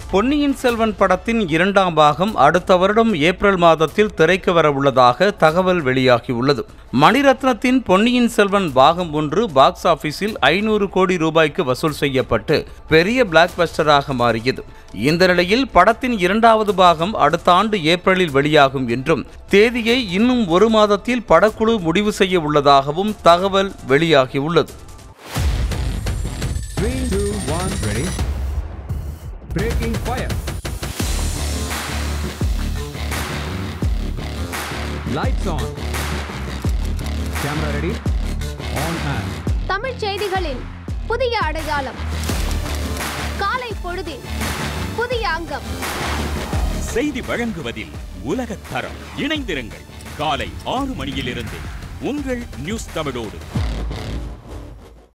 பொன்னியின் செல்வன் படத்தின் இரண்டாம் பாகம் அடுத்த வருடம் ஏப்ரல் மாதத்தில் திரைக்கு வர உள்ளதாக தகவல் வெளியாகியுள்ளது மணிரத்னத்தின் பொன்னியின் செல்வன் பாகம் ஒன்று பாக்ஸ் ஆபீஸில் ஐநூறு கோடி ரூபாய்க்கு வசூல் செய்யப்பட்டு பெரிய பிளாக் பஸ்டராக மாறியது இந்த நிலையில் படத்தின் இரண்டாவது பாகம் அடுத்த ஆண்டு ஏப்ரலில் வெளியாகும் என்றும் தேதியை இன்னும் ஒரு மாதத்தில் படக்குழு முடிவு செய்ய உள்ளதாகவும் தகவல் வெளியாகியுள்ளது Three, two, one, ready. Breaking fire. Lights on. Camera ready. On and. தமிழ்ச் செய்திகளின் புதிய அடையாளம் காலை பொழுதின் புதிய அங்கம் செய்தி வழங்குவதில் உலகத் தரம் இணைந்திருங்கள் காலை ஆறு மணியிலிருந்து உங்கள் நியூஸ் தமிழோடு